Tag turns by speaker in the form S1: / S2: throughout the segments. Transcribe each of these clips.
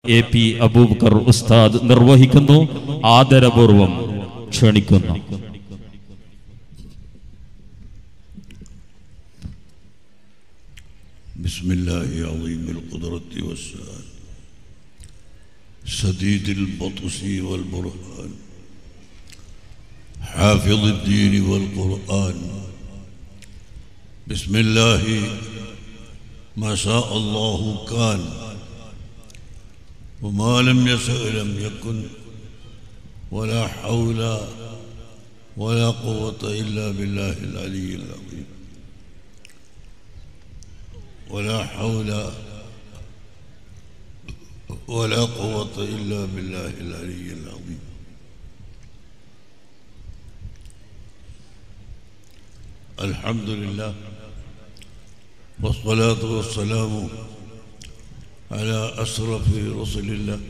S1: A P Abubakar ഉസ്താദ് നിർവഹിക്കുന്നു ആദരപൂർവം ക്ഷണിക്കുന്നു
S2: بسم الله عظيم القدرة والسؤال سديد البطش والبرهان حافظ الدين والقرآن بسم الله ما شاء الله كان وما لم يشأ لم يكن ولا حول ولا قوة إلا بالله العلي العظيم ولا حول ولا قوة إلا بالله العلي العظيم الحمد لله والصلاة والسلام على أشرف رسل الله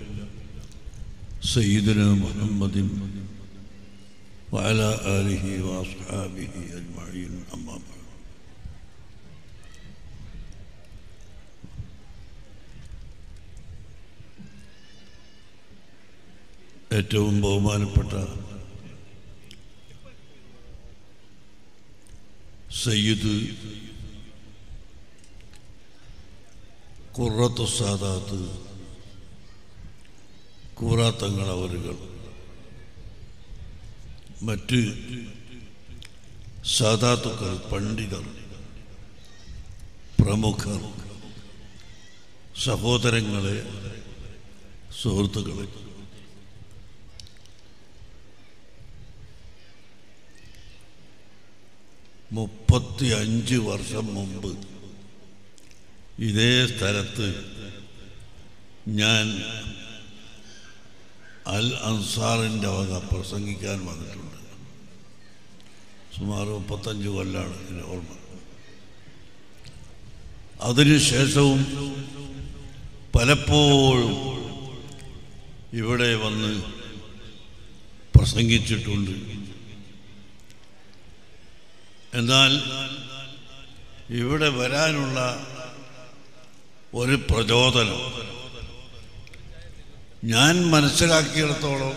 S2: سيدنا محمد وعلى آله وأصحابه أجمعين أما بعد ഏറ്റവും ബഹുമാനപ്പെട്ട സയ്യിദ് കുറത്തു സാദാത്ത് കൂറാത്തങ്ങൾ അവരുകൾ മറ്റ് സാദാത്തുക്കൾ പണ്ഡിതർ പ്രമുഖർ സഹോദരങ്ങളെ സുഹൃത്തുക്കളെ മുപ്പത്തി അഞ്ച് വർഷം മുമ്പ് ഇതേ സ്ഥലത്ത് ഞാൻ അൽ അൻസാറിൻ്റെ വക പ്രസംഗിക്കാൻ വന്നിട്ടുണ്ട് സുമാർ മുപ്പത്തഞ്ച് കൊല്ലാണ് എൻ്റെ ഓർമ്മ അതിനുശേഷവും പലപ്പോഴും ഇവിടെ വന്ന് പ്രസംഗിച്ചിട്ടുണ്ട് എന്നാൽ ഇവിടെ വരാനുള്ള ഒരു പ്രചോദനം ഞാൻ മനസ്സിലാക്കിയിടത്തോളം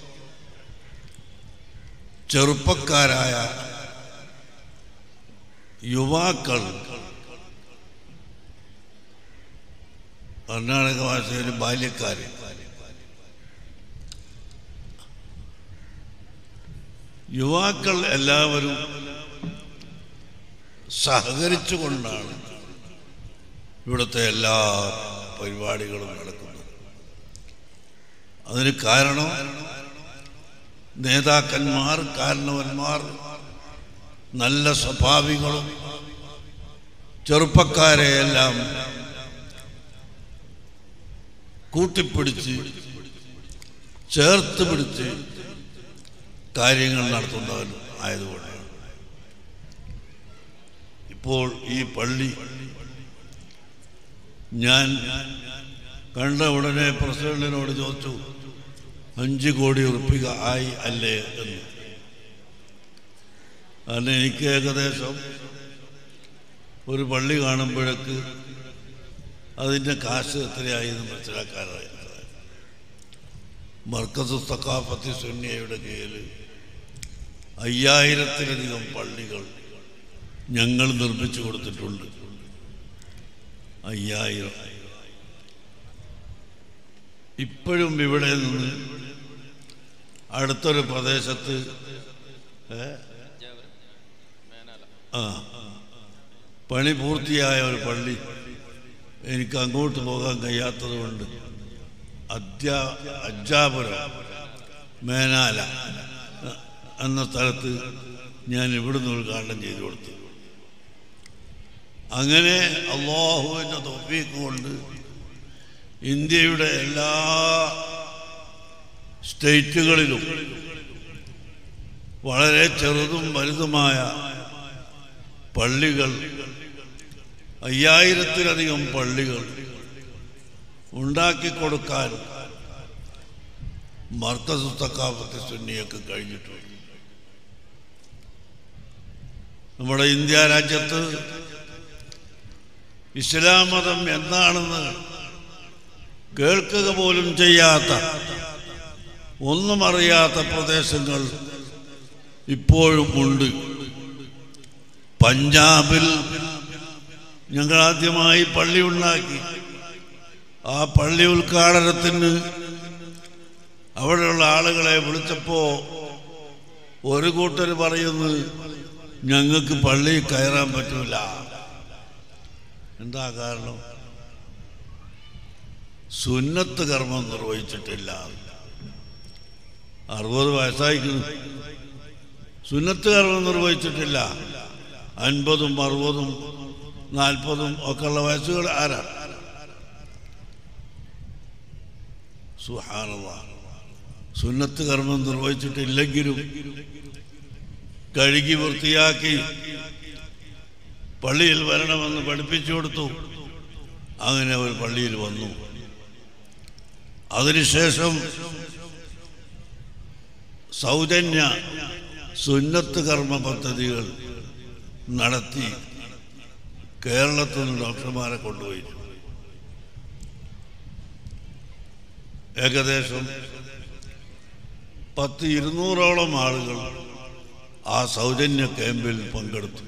S2: ചെറുപ്പക്കാരായ യുവാക്കൾ കർണാടക ഭാഷയിൽ ബാല്യക്കാർ യുവാക്കൾ എല്ലാവരും സഹകരിച്ചുകൊണ്ടാണ് ഇവിടുത്തെ എല്ലാ പരിപാടികളും നടക്കുന്നത് അതിന് കാരണം നേതാക്കന്മാർ കാരണവന്മാർ നല്ല സ്വഭാവികളും ചെറുപ്പക്കാരെ എല്ലാം കൂട്ടിപ്പിടിച്ച് ചേർത്ത് പിടിച്ച് കാര്യങ്ങൾ നടത്തുന്നവൻ ആയതുകൊണ്ടാണ് ഇപ്പോൾ ഈ പള്ളി ഞാൻ കണ്ട ഉടനെ പ്രസിഡന്റിനോട് ചോദിച്ചു അഞ്ച് കോടി ഉറപ്പിക ആയി അല്ലേ എന്ന് കാരണം എനിക്ക് ഏകദേശം ഒരു പള്ളി കാണുമ്പോഴേക്ക് അതിൻ്റെ കാശ് എത്രയായി എന്ന് മനസ്സിലാക്കാനായി മർക്കസ് തക്കാഫത്തി സുന്നിയയുടെ കീഴിൽ അയ്യായിരത്തിലധികം പള്ളികൾ ഞങ്ങൾ നിർമ്മിച്ചു കൊടുത്തിട്ടുണ്ട് അയ്യായിരം ഇപ്പോഴും ഇവിടെ നിന്ന് അടുത്തൊരു പ്രദേശത്ത് ഏ? ആ പണി പൂർത്തിയായ ഒരു പള്ളി എനിക്ക് അങ്ങോട്ട് പോകാൻ കഴിയാത്തത് കൊണ്ട് അധ്യാ അജ്ജാപുരം മേനാല എന്ന സ്ഥലത്ത് ഞാൻ ഇവിടുന്ന് ഉദ്ഘാടനം ചെയ്തു കൊടുത്തു അങ്ങനെ അള്ളാഹുവിൻ്റെ തൊഫീക്ക് കൊണ്ട് ഇന്ത്യയുടെ എല്ലാ സ്റ്റേറ്റുകളിലും വളരെ ചെറുതും വലുതുമായ പള്ളികൾ അയ്യായിരത്തിലധികം പള്ളികൾ ഉണ്ടാക്കി കൊടുക്കാൻ മർക്കസ് തക്കാഫത്ത് സുന്നിയൊക്കെ കഴിഞ്ഞിട്ടുണ്ട് നമ്മുടെ ഇന്ത്യ രാജ്യത്ത് ഇസ്ലാം മതം എന്താണെന്ന് കേൾക്കുക പോലും ചെയ്യാത്ത ഒന്നും അറിയാത്ത പ്രദേശങ്ങൾ ഇപ്പോഴും ഉണ്ട് പഞ്ചാബിൽ ഞങ്ങൾ ആദ്യമായി പള്ളി ഉണ്ടാക്കി ആ പള്ളി ഉദ്ഘാടനത്തിന് അവിടെയുള്ള ആളുകളെ വിളിച്ചപ്പോ ഒരു കൂട്ടർ പറയുന്നു ഞങ്ങൾക്ക് പള്ളി കയറാൻ പറ്റൂല എന്താ കാരണം സുന്നത്ത് കർമ്മം നിർവഹിച്ചിട്ടില്ല അറുപത് വയസ്സായിരിക്കുന്നു സുന്നത്ത് കർമ്മം നിർവഹിച്ചിട്ടില്ല അൻപതും അറുപതും നാൽപ്പതും ഒക്കെ ഉള്ള വയസ്സുകൾ ആരാണ് സുഹാനുള്ള സുന്നത്ത് കർമ്മം നിർവഹിച്ചിട്ടില്ലെങ്കിലും കഴുകി വൃത്തിയാക്കി പള്ളിയിൽ വരണമെന്ന് പഠിപ്പിച്ചു കൊടുത്തു അങ്ങനെ അവർ പള്ളിയിൽ വന്നു അതിനുശേഷം സൗജന്യ സുന്നത്ത് കർമ്മ പദ്ധതികൾ നടത്തി കേരളത്തിൽ നിന്ന് ഡോക്ടർമാരെ കൊണ്ടുപോയി ഏകദേശം പത്ത് ഇരുന്നൂറോളം ആളുകൾ ആ സൗജന്യ ക്യാമ്പിൽ പങ്കെടുത്തു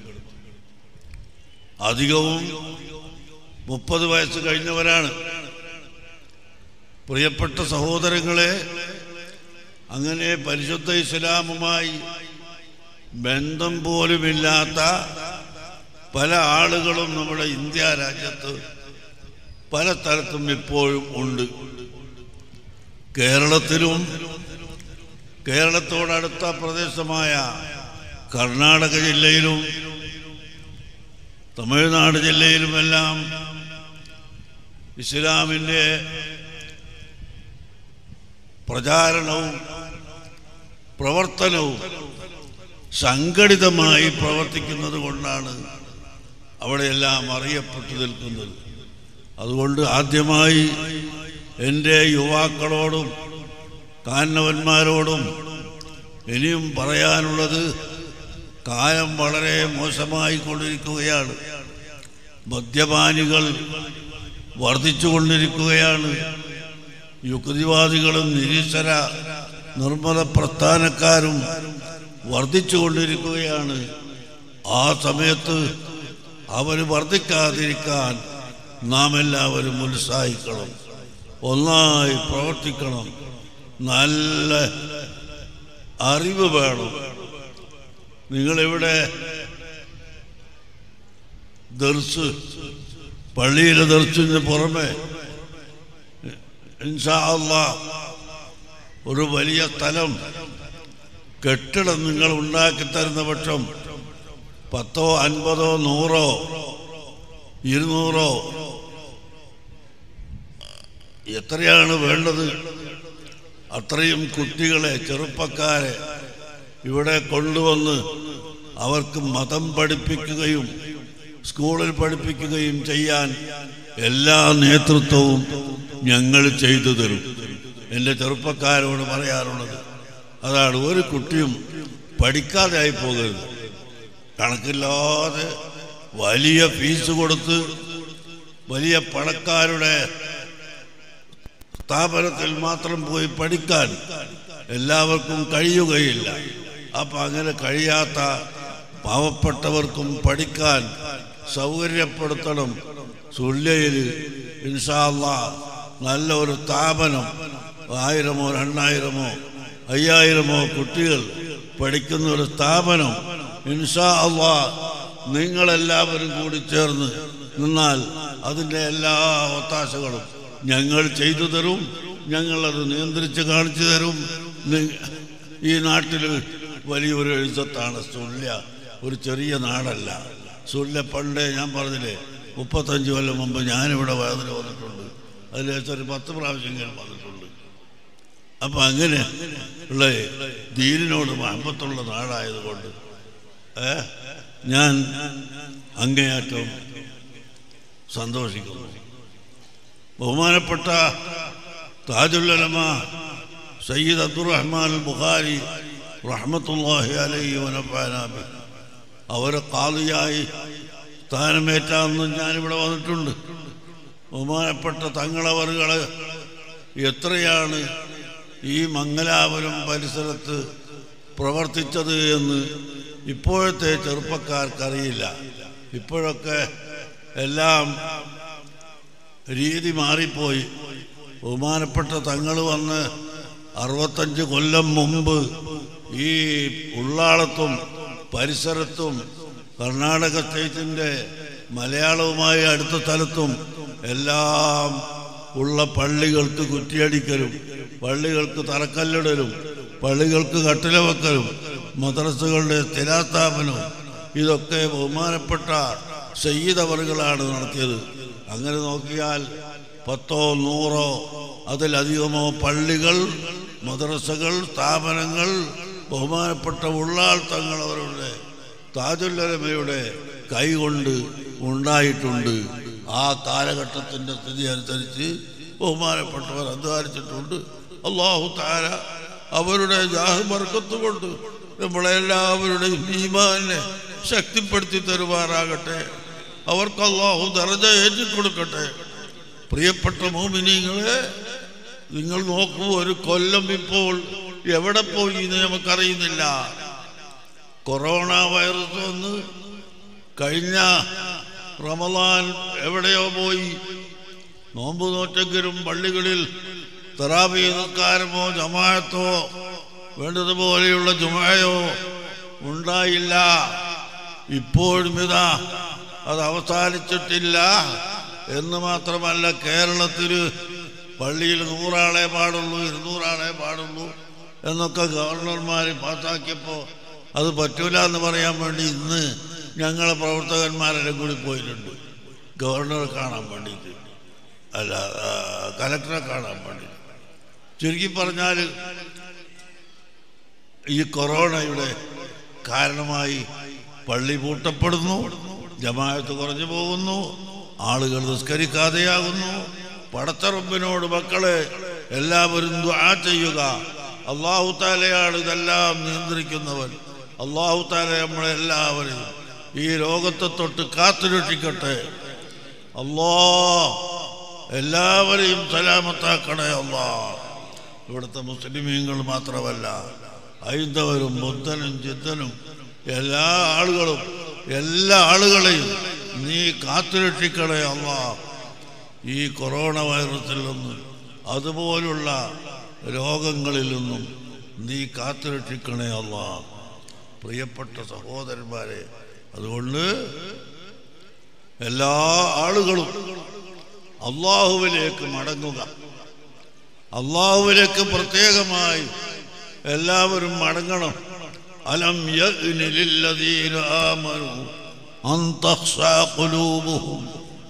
S2: അധികവും മുപ്പത് വയസ്സ് കഴിഞ്ഞവരാണ് പ്രിയപ്പെട്ട സഹോദരങ്ങളെ അങ്ങനെ പരിശുദ്ധ ഇസ്ലാമുമായി ബന്ധം പോലുമില്ലാത്ത പല ആളുകളും നമ്മുടെ ഇന്ത്യ രാജ്യത്ത് പല സ്ഥലത്തും ഇപ്പോഴും ഉണ്ട് കേരളത്തിലും കേരളത്തോടടുത്ത പ്രദേശമായ കർണാടക ജില്ലയിലും തമിഴ്നാട് ജില്ലയിലുമെല്ലാം ഇസ്ലാമിൻ്റെ പ്രചാരണവും പ്രവർത്തനവും സംഘടിതമായി പ്രവർത്തിക്കുന്നത് കൊണ്ടാണ് അവിടെയെല്ലാം അറിയപ്പെട്ടു നിൽക്കുന്നത് അതുകൊണ്ട് ആദ്യമായി എൻ്റെ യുവാക്കളോടും കാരണവന്മാരോടും ഇനിയും പറയാനുള്ളത് കാലം വളരെ മോശമായി കൊണ്ടിരിക്കുകയാണ് മദ്യപാനികൾ വർദ്ധിച്ചുകൊണ്ടിരിക്കുകയാണ് യുക്തിവാദികളും നിരീശ്വര നിർമ്മല പ്രസ്ഥാനക്കാരും വർദ്ധിച്ചുകൊണ്ടിരിക്കുകയാണ് ആ സമയത്ത് അവർ വർദ്ധിക്കാതിരിക്കാൻ നാം എല്ലാവരും ഉത്സാഹിക്കണം ഒന്നായി പ്രവർത്തിക്കണം നല്ല അറിവ് വേണം നിങ്ങളിവിടെ ദർസ് പള്ളിയിലെ ദർശിന് പുറമെ ഇൻഷാ അള്ളാ ഒരു വലിയ സ്ഥലം കെട്ടിടം നിങ്ങൾ ഉണ്ടാക്കി തരുന്ന പക്ഷം പത്തോ അൻപതോ നൂറോ ഇരുന്നൂറോ എത്രയാണ് വേണ്ടത് അത്രയും കുട്ടികളെ ചെറുപ്പക്കാരെ ഇവിടെ കൊണ്ടുവന്ന് അവർക്ക് മതം പഠിപ്പിക്കുകയും സ്കൂളിൽ പഠിപ്പിക്കുകയും ചെയ്യാൻ എല്ലാ നേതൃത്വവും ഞങ്ങൾ ചെയ്തു തരും എൻ്റെ ചെറുപ്പക്കാരോട് പറയാറുള്ളത് അതാണ് ഒരു കുട്ടിയും പഠിക്കാതെ ആയി പോകരുത് കണക്കില്ലാതെ വലിയ ഫീസ് കൊടുത്ത് വലിയ പണക്കാരുടെ സ്ഥാപനത്തിൽ മാത്രം പോയി പഠിക്കാൻ എല്ലാവർക്കും കഴിയുകയില്ല അപ്പം അങ്ങനെ കഴിയാത്ത പാവപ്പെട്ടവർക്കും പഠിക്കാൻ സൗകര്യപ്പെടുത്തണം സുല്യയിൽ ഇൻഷാല്ല നല്ല ഒരു സ്ഥാപനം ആയിരമോ രണ്ടായിരമോ അയ്യായിരമോ കുട്ടികൾ പഠിക്കുന്ന ഒരു സ്ഥാപനം ഇൻഷാ അള്ളാ നിങ്ങളെല്ലാവരും കൂടി ചേർന്ന് നിന്നാൽ അതിൻ്റെ എല്ലാ ഒത്താശകളും ഞങ്ങൾ ചെയ്തു തരും ഞങ്ങളത് നിയന്ത്രിച്ച് കാണിച്ചു തരും നി- ഈ നാട്ടിൽ വലിയൊരു എഴുത്തത്താണ് സുല്യ ഒരു ചെറിയ നാടല്ല സുല്യ പണ്ടേ ഞാൻ പറഞ്ഞില്ലേ മുപ്പത്തഞ്ച് കൊല്ലം മുമ്പ് ഞാനിവിടെ വേദന വന്നിട്ടുണ്ട് അതിൽ ഒരു പത്ത് പ്രാവശ്യം ഞാൻ വന്നിട്ടുണ്ട് അപ്പൊ അങ്ങനെ ഉള്ള ദീനിനോട് മഹബത്തുള്ള നാടായതുകൊണ്ട് ഏ, ഞാൻ അങ്ങേയറ്റം സന്തോഷിക്കുന്നു ബഹുമാനപ്പെട്ട താജുല്ലമ സയ്യിദ് അബ്ദുറഹ്മാൻ അൽ ബുഖാരി റഹ്മത്തുല്ലാഹി അലൈഹി വനഫാനാബി അവരെ കാളിയായി സ്ഥാനമേറ്റാന്ന് ഞാനിവിടെ വന്നിട്ടുണ്ട് ബഹുമാനപ്പെട്ട തങ്ങളവറുകള് എത്രയാണ് ഈ മംഗലാപുരം പരിസരത്ത് പ്രവർത്തിച്ചത് എന്ന് ഇപ്പോഴത്തെ ചെറുപ്പക്കാർക്കറിയില്ല ഇപ്പോഴൊക്കെ എല്ലാം രീതി മാറിപ്പോയി ബഹുമാനപ്പെട്ട തങ്ങൾ വന്ന് അറുപത്തഞ്ച് കൊല്ലം മുമ്പ് ഈ ഉള്ളാളത്തും പരിസരത്തും കർണാടക സ്റ്റേറ്റിൻ്റെ മലയാളവുമായി അടുത്ത സ്ഥലത്തും എല്ലാം ഉള്ള പള്ളികൾക്ക് കുറ്റിയടിക്കലും പള്ളികൾക്ക് തറക്കല്ലിടലും പള്ളികൾക്ക് കട്ടില വെക്കലും മദ്രസകളുടെ സ്ഥിരാസ്ഥാപനവും ഇതൊക്കെ ബഹുമാനപ്പെട്ട സയ്യിദവറുകളാണ് നടത്തിയത് അങ്ങനെ നോക്കിയാൽ പത്തോ നൂറോ അതിലധികമോ പള്ളികൾ മദ്രസകൾ സ്ഥാപനങ്ങൾ ബഹുമാനപ്പെട്ട ഉള്ളാൾ തങ്ങളവരുടെ താജുല്ലരമയുടെ കൈകൊണ്ട് ഉണ്ടായിട്ടുണ്ട് ആ കാലഘട്ടത്തിൻ്റെ സ്ഥിതി അനുസരിച്ച് ബഹുമാനപ്പെട്ടവർ അധ്വാനിച്ചിട്ടുണ്ട് അള്ളാഹു താര അവരുടെ ജാഹബർക്കത്ത് കൊണ്ട് നമ്മളെല്ലാവരുടെയും ഈമാനെ ശക്തിപ്പെടുത്തി തരുമാറാകട്ടെ അവർക്ക് അള്ളാഹു ദർജ ഏറ്റിക്കൊടുക്കട്ടെ പ്രിയപ്പെട്ട മോമിനിങ്ങളെ നിങ്ങൾ നോക്കൂ ഒരു കൊല്ലം ഇപ്പോൾ എവിടെ പോയി എന്ന് നമുക്കറിയുന്നില്ല കൊറോണ വൈറസ് വന്ന് കഴിഞ്ഞ റമദാൻ എവിടെയോ പോയി നോമ്പ് നോറ്റെങ്കിലും പള്ളികളിൽ തെറാബി നിസ്കാരമോ ജമാഅത്തോ വേണ്ടതുപോലെയുള്ള ജുമയോ ഉണ്ടായില്ല ഇപ്പോഴും ഇതാ അത് അവസാനിച്ചിട്ടില്ല എന്ന് മാത്രമല്ല കേരളത്തിൽ പള്ളിയിൽ നൂറാളെ പാടുള്ളൂ ഇരുന്നൂറാളെ പാടുള്ളൂ എന്നൊക്കെ ഗവർണർമാർ പാസ്സാക്കിയപ്പോൾ അത് പറ്റൂല എന്ന് പറയാൻ വേണ്ടി ഇന്ന് ഞങ്ങളെ പ്രവർത്തകന്മാരെല്ലാം കൂടി പോയിട്ടുണ്ട് ഗവർണറെ കാണാൻ വേണ്ടിയിട്ട് അല്ല ആ, കലക്ടറെ കാണാൻ വേണ്ടി ചുരുക്കി പറഞ്ഞാൽ ഈ കൊറോണയുടെ കാരണമായി പള്ളി പൂട്ടപ്പെടുന്നു ജമാഅത്ത് കുറഞ്ഞു പോകുന്നു ആളുകൾ നിസ്കരിക്കാതെയാകുന്നു പടത്തറമ്പിനോട് മക്കളെ എല്ലാവരും ദുആ ചെയ്യുക അള്ളാഹു താലയാണ് ഇതെല്ലാം നിയന്ത്രിക്കുന്നവൻ അള്ളാഹു താല നമ്മളെല്ലാവരെയും ഈ ലോകത്തെ തൊട്ട് കാത്തുരക്ഷിക്കട്ടെ അല്ലാ എല്ലാവരെയും സലാമത്താക്കണേ അല്ലാ ഇവിടുത്തെ മുസ്ലിമീങ്ങൾ മാത്രമല്ല ഹൈന്ദവരും ബുദ്ധനും ചിത്തനും എല്ലാ ആളുകളും എല്ലാ ആളുകളെയും നീ കാത്തുരക്ഷിക്കണേ അല്ലാ ഈ കൊറോണ വൈറസിൽ നിന്നും അതുപോലുള്ള രോഗങ്ങളിൽ നിന്നും നീ കാത്തുരക്ഷിക്കണേ അല്ലാ പ്രിയപ്പെട്ട സഹോദരന്മാരെ അതുകൊണ്ട് എല്ലാ ആളുകളും അള്ളാഹുവിലേക്ക് മടങ്ങുക അള്ളാഹുവിലേക്ക് പ്രത്യേകമായി എല്ലാവരും മടങ്ങണം അലം യഅ്നി ലില്ലദീന ആമനു അൻ തഖ്ശഅ ഖുലൂബുഹും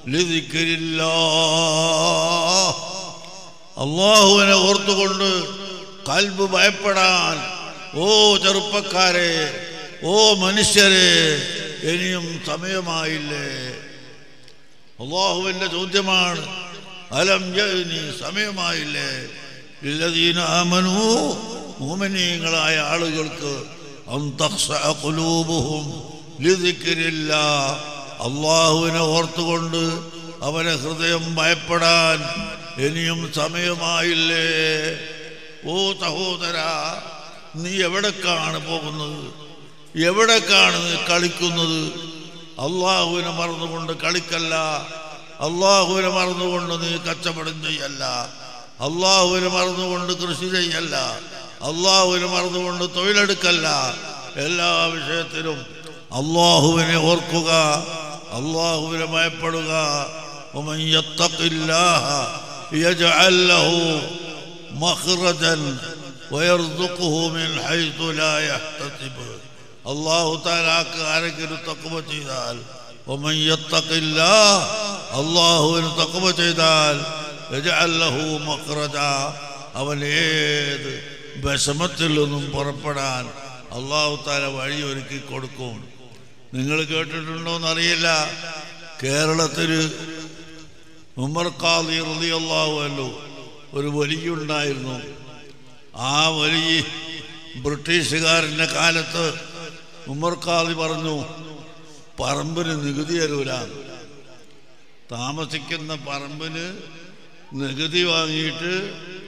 S2: ലിദിക്രില്ലാഹ് അള്ളാഹുവിനെ ഓർത്തുകൊണ്ട് കൽബ് ഭയപ്പെടാൻ ഓ ചെറുപ്പക്കാരെ ഓ മനുഷ്യരെ ഇനിയും സമയമായില്ലേ അള്ളാഹുവിന്റെ ചോദ്യമാണ് അലം യഅ്നി സമയമായില്ലേ ഇല്ലദീന ആമനു മോമിനീങ്ങളായ ആളുകൾക്ക് അൻ തഖ്ശഅ ഖുലൂബുഹും ലിദിക്രില്ലാഹ് അള്ളാഹുവിനെ ഓർത്തുകൊണ്ട് അവരെ ഹൃദയം ഭയപ്പെടാൻ ഇനിയും സമയമായില്ലേ ഓ സഹോദര നീ എവിടേക്കാണ് പോകുന്നത് എവിടേക്കാണ് നീ കളിക്കുന്നത് അള്ളാഹുവിനെ മറന്നുകൊണ്ട് കളിക്കല്ല അള്ളാഹുവിനെ മറന്നുകൊണ്ട് നീ കച്ചവടം ചെയ്യല്ല അള്ളാഹുവിനെ മറന്നുകൊണ്ട് കൃഷി ചെയ്യല്ല അള്ളാഹുവിനെ മറന്നുകൊണ്ട് തൊഴിലെടുക്കല്ല എല്ലാ വിഷയത്തിലും അള്ളാഹുവിനെ ഓർക്കുക അള്ളാഹുവിനെ ഭയപ്പെടുക ومن يتق الله يجعل له مخرجا ويرزقه من حيث لا يحتسب അള്ളാഹു താലാക്ക് ആരെങ്കിലും തക്കുവ ചെയ്താൽ ഒമൻ യത്തക്കില്ല അള്ളാഹുവിന് തക്കുവ ചെയ്താൽ യജ്അൽ ലഹു മഖ്റജ അവൻ ഏത് വിഷമത്തിൽ നിന്നും പുറപ്പെടാൻ അള്ളാഹു താല വഴിയൊരുക്കി കൊടുക്കും നിങ്ങൾ കേട്ടിട്ടുണ്ടോ എന്നറിയില്ല കേരളത്തിൽ ഉമർ ഖാദി റളിയല്ലാഹു അൻഹു ഒരു വലിയുണ്ടായിരുന്നു ആ വലിയ ബ്രിട്ടീഷുകാരൻ്റെ കാലത്ത് ഉമർ ഖാദി പറഞ്ഞു പറമ്പിന് നികുതി തരൂല താമസിക്കുന്ന പറമ്പിന് നികുതി വാങ്ങിയിട്ട്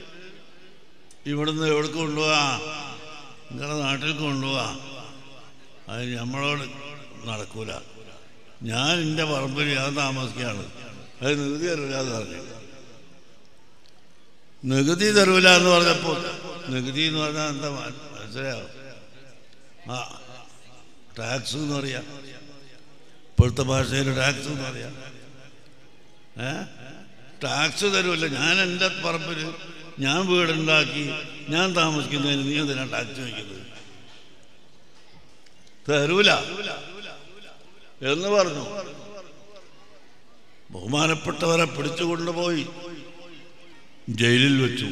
S2: ഇവിടുന്ന് എവിടേക്ക് കൊണ്ടുപോവാ നിങ്ങളുടെ നാട്ടിൽ കൊണ്ടുപോവാ അത് നമ്മളോട് നടക്കൂല ഞാൻ എൻ്റെ പറമ്പിൽ ഞാൻ താമസിക്കുകയാണ് അത് നികുതി തരൂല എന്ന് പറഞ്ഞു നികുതി തരൂല എന്ന് പറഞ്ഞപ്പോൾ നികുതി എന്ന് പറഞ്ഞാൽ എന്താ മന- മനസ്സിലായോ ആ ടാക്സ് എന്ന് പറയാം ഇപ്പോഴത്തെ ഭാഷയിൽ ടാക്സ് എന്ന് പറയാം ഏ ടാക്സ് തരൂല്ല ഞാൻ എൻ്റെ പറമ്പിൽ ഞാൻ വീടുണ്ടാക്കി ഞാൻ താമസിക്കുന്നതിന് നീ എന്തിനാ ടാക്സ് വയ്ക്കുന്നത് തരൂല എന്ന് പറഞ്ഞു ബഹുമാനപ്പെട്ടവരെ പിടിച്ചു കൊണ്ടുപോയി ജയിലിൽ വെച്ചു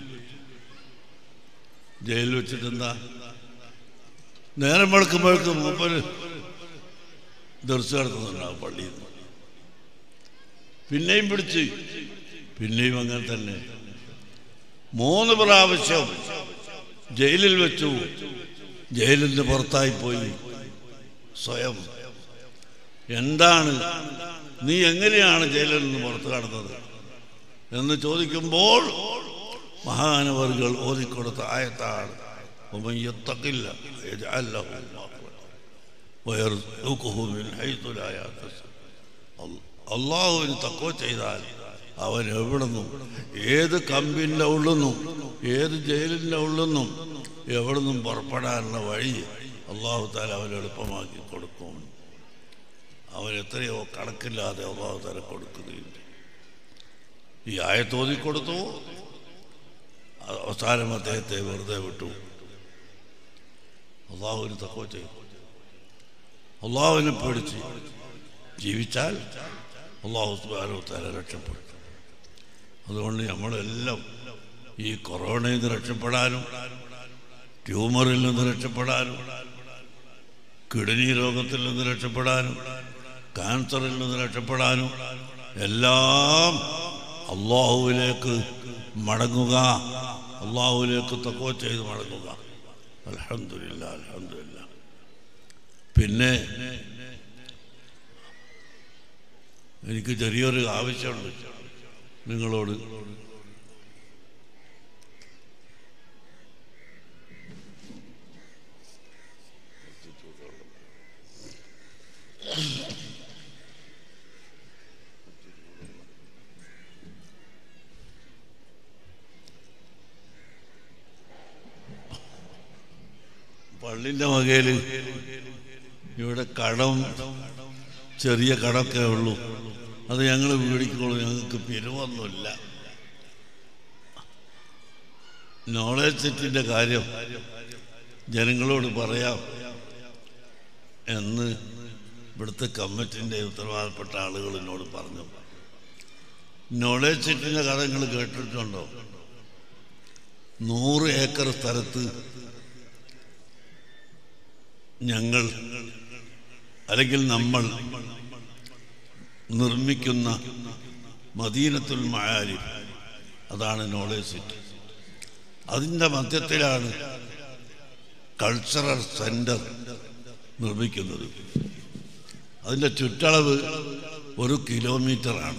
S2: ജയിലിൽ വെച്ചിട്ട് എന്താ നേരം വെളുക്കുമ്പോഴേക്ക് മൂപ്പര് ദർശനം നടത്തുന്നുണ്ടാവും പള്ളിയിൽ നിന്ന് പിന്നെയും പിടിച്ച് പിന്നെയും അങ്ങനെ തന്നെ മൂന്ന് പ്രാവശ്യം ജയിലിൽ വെച്ചു ജയിലിൽ നിന്ന് പുറത്തായി പോയി സ്വയം എന്താണ് നീ എങ്ങനെയാണ് ജയിലിൽ നിന്ന് പുറത്തു കടന്നത് എന്ന് ചോദിക്കുമ്പോൾ മഹാനവറുകൾ ഓതിക്കൊടുത്ത ആയത്താണ് ومن يتق الله يجعل له مخرجا ويرزقه من حيث لا يحتسب അള്ളാഹുവിന് തക്കോ ചെയ്താൽ അവൻ എവിടുന്നും ഏത് കമ്പിൻ്റെ ഉള്ളുന്നും ഏത് ജയിലിൻ്റെ ഉള്ളുന്നും എവിടുന്നും പുറപ്പെടാനുള്ള വഴി അള്ളാഹു താല അവൻ എളുപ്പമാക്കി കൊടുക്കും അവൻ എത്രയോ കണക്കില്ലാതെ അള്ളാഹു താല കൊടുക്കുകയുണ്ട് ഈ ആയത്തോതി കൊടുത്തു അവസാനം അദ്ദേഹത്തെ വെറുതെ വിട്ടു അള്ളാഹുവിന് തക്കോ ചെയ്തു അള്ളാഹുവിനെ പേടിച്ച് ജീവിച്ചാൽ അള്ളാഹു സുബാനോ തല രക്ഷപ്പെടും അതുകൊണ്ട് നമ്മളെല്ലാം ഈ കൊറോണയിൽ നിന്ന് രക്ഷപ്പെടാനും ട്യൂമറിൽ നിന്ന് രക്ഷപ്പെടാനും കിഡ്നി രോഗത്തിൽ നിന്ന് രക്ഷപ്പെടാനും ക്യാൻസറിൽ നിന്ന് രക്ഷപ്പെടാനും എല്ലാം അള്ളാഹുവിലേക്ക് മടങ്ങുക അള്ളാഹുവിലേക്ക് തക്കോ ചെയ്ത് മടങ്ങുക അലഹമില്ല അലഹമില്ല പിന്നെ എനിക്ക് ചെറിയൊരു ആവശ്യമുണ്ട് നിങ്ങളോട് പള്ളിൻ്റെ വകയിൽ ഇവിടെ കടം ചെറിയ കടമൊക്കെ ഉള്ളൂ അത് ഞങ്ങൾ മേടിക്കുള്ളൂ ഞങ്ങൾക്ക് പിരിവൊന്നുമില്ല നോളേജ് സെറ്റിൻ്റെ കാര്യം ജനങ്ങളോട് പറയാം എന്ന് ഇവിടുത്തെ കമ്മിറ്റിൻ്റെ ഉത്തരവാദപ്പെട്ട ആളുകൾ എന്നോട് പറഞ്ഞു നോളേജ് സെറ്റിൻ്റെ കഥ നിങ്ങൾ കേട്ടിട്ടുണ്ടോ നൂറ് ഏക്കർ സ്ഥലത്ത് ഞങ്ങൾ അല്ലെങ്കിൽ നമ്മൾ നിർമ്മിക്കുന്ന മദീനത്തുൽ മയാരി അതാണ് നോളേജ് സിറ്റി അതിൻ്റെ മധ്യത്തിലാണ് കൾച്ചറൽ സെൻറ്റർ നിർമ്മിക്കുന്നത് അതിൻ്റെ ചുറ്റളവ് ഒരു കിലോമീറ്ററാണ്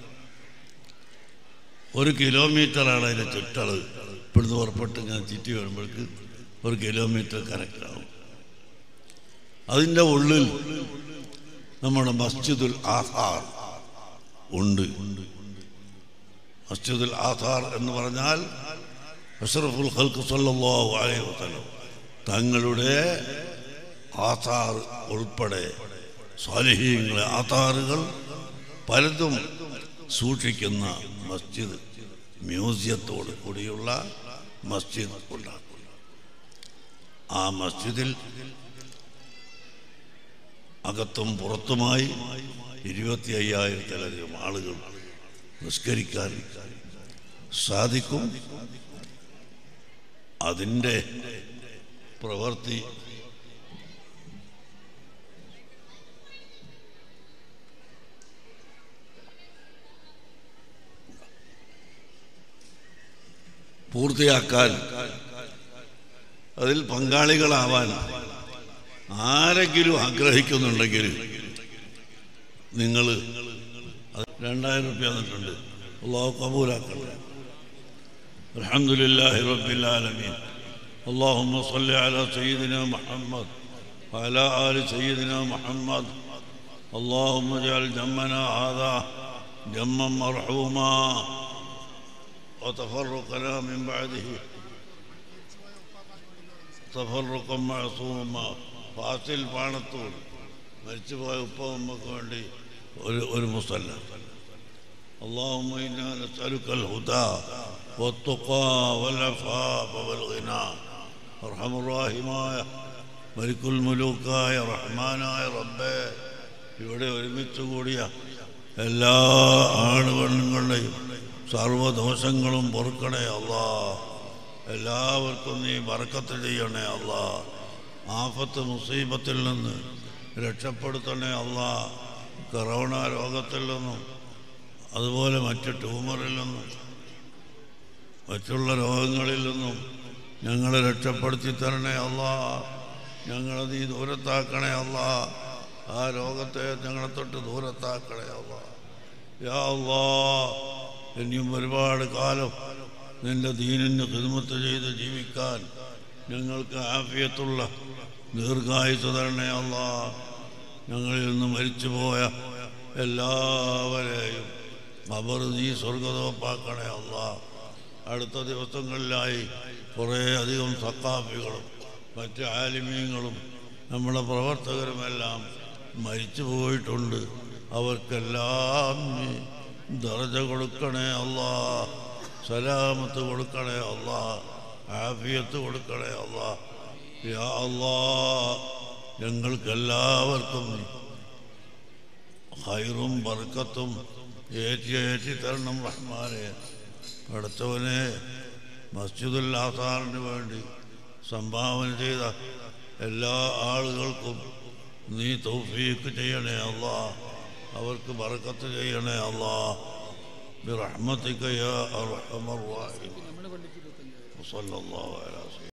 S2: ഒരു കിലോമീറ്ററാണ് അതിൻ്റെ ചുറ്റളവ് ഇവിടുന്ന് പുറപ്പെട്ട് ഞാൻ ചുറ്റി വരുമ്പോഴേക്ക് ഒരു കിലോമീറ്റർ കറക്റ്റാവും അതിൻ്റെ ഉള്ളിൽ നമ്മുടെ മസ്ജിദുൽ ആധാർ ഉണ്ട് മസ്ജിദുൽ ആധാർ എന്ന് പറഞ്ഞാൽ അഷറഫുൽ ഖൽക്ക് സല്ലല്ലാഹു അലൈഹി വസല്ലം തങ്ങളുടെ ആധാർ ഉൾപ്പെടെ സ്വാലിഹീങ്ങളെ ആധാറുകൾ പലതും സൂക്ഷിക്കുന്ന മസ്ജിദ് മ്യൂസിയത്തോട് കൂടിയുള്ള മസ്ജിദ് ഉണ്ടാക്കും ആ മസ്ജിദിൽ അകത്തും പുറത്തുമായി ഇരുപത്തി അയ്യായിരത്തിലധികം ആളുകൾ നിസ്കരിക്കാൻ സാധിക്കും അതിൻ്റെ പ്രവൃത്തി പൂർത്തിയാക്കാൻ അതിൽ പങ്കാളികളാവാൻ ആരെങ്കിലും ആഗ്രഹിക്കുന്നുണ്ടെങ്കിൽ നിങ്ങൾ രണ്ടായിരം റുപ്യ തന്നിട്ടുണ്ട് അള്ളാഹു കബൂലാക്കട്ടെ الحمد لله رب العالمين اللهم صل على سيدنا محمد وعلى آل سيدنا محمد اللهم اجعل جمنا هذا جما مرحوما وتفرقنا من بعده തഫറുക്കം മഴസൂമ ഫാസിൽ പാണത്തൂർ മരിച്ചുപോയ ഉപ്പ ഉമ്മക്ക് വേണ്ടി ഒരു ഒരു മുസല്ല اللهم إنا نسألك الهدى والتقى والعفاف والغنى أرحم الراحماയ മരിക്കുൽ മുലൂക്കായ റഹ്മാനായ റബ്ബേ ഇവിടെ ഒരുമിച്ച് കൂടിയ എല്ലാ ആണുപെണ്ണുങ്ങളുടെയും സർവദോഷങ്ങളും പൊറുക്കണേ അല്ലാ എല്ലാവർക്കും നീ ബർക്കത്ത് ചെയ്യണേ അല്ലാ ആഫത്ത് മുസീബത്തിൽ നിന്ന് രക്ഷപ്പെടുത്തണേ അല്ലാ കൊറോണ രോഗത്തിൽ നിന്നും അതുപോലെ മറ്റ് ട്യൂമറിൽ നിന്നും മറ്റുള്ള രോഗങ്ങളിൽ നിന്നും ഞങ്ങളെ രക്ഷപ്പെടുത്തി തരണേ അല്ലാ ഞങ്ങളെ നീ ദൂരത്താക്കണേ അല്ലാ ആ രോഗത്തെ ഞങ്ങളെ തൊട്ട് ദൂരത്താക്കണേ അല്ലാ യാ അല്ലാ ഇനിയും ഒരുപാട് കാലം നിന്റെ ദീനിന് ഹിദ്മത്ത് ചെയ്ത് ജീവിക്കാൻ ഞങ്ങൾക്ക് ആഫിയത്തുള്ള ദീർഘായുസ് തരണേ അല്ലാ ഞങ്ങളിൽ നിന്ന് മരിച്ചുപോയ എല്ലാവരെയും അവർ നീ സ്വർഗതോപ്പാക്കണേ അല്ല അടുത്ത ദിവസങ്ങളിലായി കുറേ അധികം സക്കാഫികളും മറ്റ് ആലിമീങ്ങളും നമ്മുടെ പ്രവർത്തകരുമെല്ലാം മരിച്ചു പോയിട്ടുണ്ട് അവർക്കെല്ലാം നീ ദർജ കൊടുക്കണേ അല്ലാ സലാമത്ത് കൊടുക്കണേ അല്ലാ ആഫിയത്ത് കൊടുക്കണേ അല്ലാ യാ അല്ലാ ഞങ്ങൾക്കെല്ലാവർക്കും നീ ഹൈറും ബർക്കത്തും ഏറ്റി ഏറ്റി തരണം റഹ്മാനെ പഠിച്ചവനെ മസ്ജിദുൽ ആസാറിന് വേണ്ടി സംഭാവന ചെയ്ത എല്ലാ ആളുകൾക്കും നീ തൗഫീക്ക് ചെയ്യണേ അല്ലാ അവർക്ക് ബർക്കത്ത് ചെയ്യണേ അല്ലാ برحمتك يا أرحم الراحمين وصلى الله على سيدنا